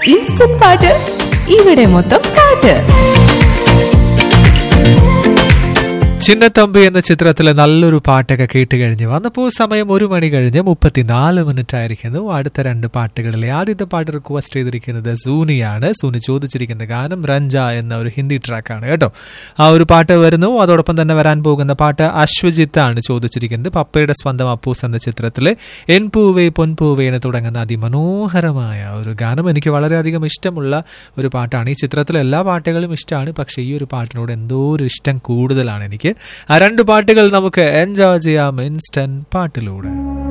instant പാട്ട് ഇവിടെ മൊത്തം പാട്ട് ചിന്നത്തമ്പി എന്ന ചിത്രത്തിലെ നല്ലൊരു പാട്ടൊക്കെ കേട്ട് കഴിഞ്ഞ് വന്നപ്പോൾ സമയം ഒരു മണി കഴിഞ്ഞ് മുപ്പത്തിനാല് മിനിറ്റ് ആയിരിക്കുന്നു അടുത്ത രണ്ട് പാട്ടുകളിലെ ആദ്യത്തെ പാട്ട് റിക്വസ്റ്റ് ചെയ്തിരിക്കുന്നത് സൂനിയാണ് സൂനി ചോദിച്ചിരിക്കുന്ന ഗാനം രഞ്ജ എന്ന ഒരു ഹിന്ദി ട്രാക്കാണ് കേട്ടോ ആ ഒരു പാട്ട് വരുന്നു അതോടൊപ്പം തന്നെ വരാൻ പോകുന്ന പാട്ട് അശ്വജിത്ത് ആണ് ചോദിച്ചിരിക്കുന്നത് പപ്പയുടെ സ്വന്തം അപ്പൂസ് എന്ന ചിത്രത്തിലെ എൻ പൂവേ പൊൻപൂവേ എന്ന് തുടങ്ങുന്ന അതിമനോഹരമായ ഒരു ഗാനം എനിക്ക് വളരെയധികം ഇഷ്ടമുള്ള ഒരു പാട്ടാണ് ഈ ചിത്രത്തിലെ എല്ലാ പാട്ടുകളും ഇഷ്ടമാണ് പക്ഷേ ഈ ഒരു പാട്ടിനോട് എന്തോ ഒരു ഇഷ്ടം കൂടുതലാണ് എനിക്ക് ആ രണ്ട് പാട്ടുകൾ നമുക്ക് എൻജോയ് ചെയ്യാം ഇൻസ്റ്റന്റ് പാട്ടിലൂടെ